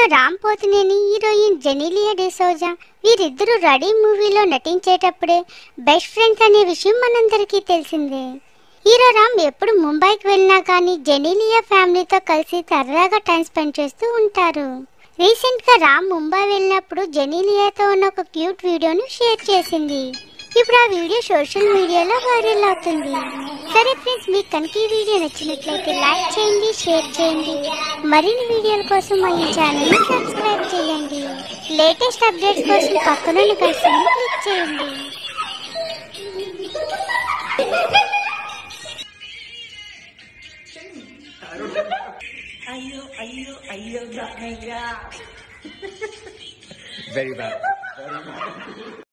Hero Ram Pothineni heroine Genelia D'Souza వీరిద్దరూ ready మూవీలో నటించేటప్పుడే best friends అనే విషయం మనందరికీ తెలిసిందే హీరో రామ్ ఎప్పుడు ముంబైకి వెళ్ళినా కానీ జెనీలియా ఫ్యామిలీతో కలిసి సరదాగా టైం స్పెండ్ చేస్తూ ఉంటారు రీసెంట్ గా రామ్ ముంబై వెళ్ళినప్పుడు జెనీలియాతో ఉన్న ఒక క్యూట్ వీడియోను షేర్ చేసింది ఇప్పుడు ఆ వీడియో సోషల్ మీడియాలో వైరల్ అవుతుంది సరే ఫ్రెండ్స్ మీకు కనుక ఈ వీడియో నచ్చినట్లయితే లైక్ చేయండి షేర్ చేయండి మరిన్ని వీడియోల కోసం మా ఈ ఛానల్ని సబ్స్క్రైబ్ చేయండి లేటెస్ట్ అప్డేట్స్ కోసం పక్కన కలిసి క్లిక్ చేయండి అయ్యో అయ్యో అయ్యో గంగయ్య Very bad.